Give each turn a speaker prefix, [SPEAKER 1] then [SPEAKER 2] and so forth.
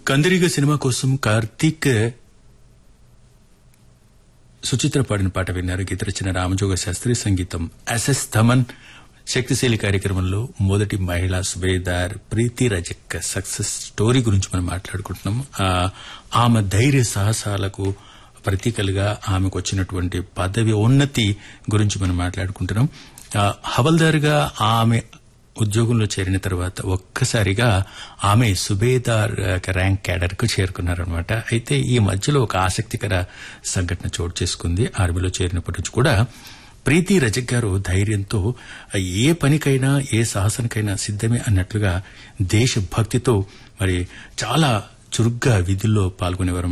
[SPEAKER 1] కందిరిగ cinema కోసం కార్తీక్ సుచిత్ర పాడిన పాట విన్నారు గీత రచన రామజోగ శాస్త్రి సంగీతం ఎస్ఎస్ థమన్ శక్తిశైలి కార్యక్రమంలో మొదటి మహిళా సుబేదార్ ప్రీతి రజక్ సక్సెస్ స్టోరీ గురించి మనం మాట్లాడుకుంటున్నాం ఆ, ఆమె ధైర్య సాహసాలకు ప్రతీకలుగా ఆమెకు వచ్చినటువంటి పదవి ఉన్నతి గురించి మనం మాట్లాడుకుంటున్నాం ఆ, హవల్దార్గా ఆమె ఉద్యోగంలో చేరిన తర్వాత ఒక్కసారిగా ఆమె సుబేదార్ ర్యాంక్ క్యాడర్ కు చేరుకున్నారనమాట అయితే ఈ మధ్యలో ఒక ఆసక్తికర సంఘటన చోటు చేసుకుంది ఆర్మీలో చేరినప్పటి నుంచి కూడా ప్రీతి రజక్ గారు ధైర్యంతో ఏ పనికైనా ఏ సాహసానికైనా సిద్దమే అన్నట్లుగా దేశభక్తితో మరి చాలా చురుగ్గా విధుల్లో పాల్గొనేవారు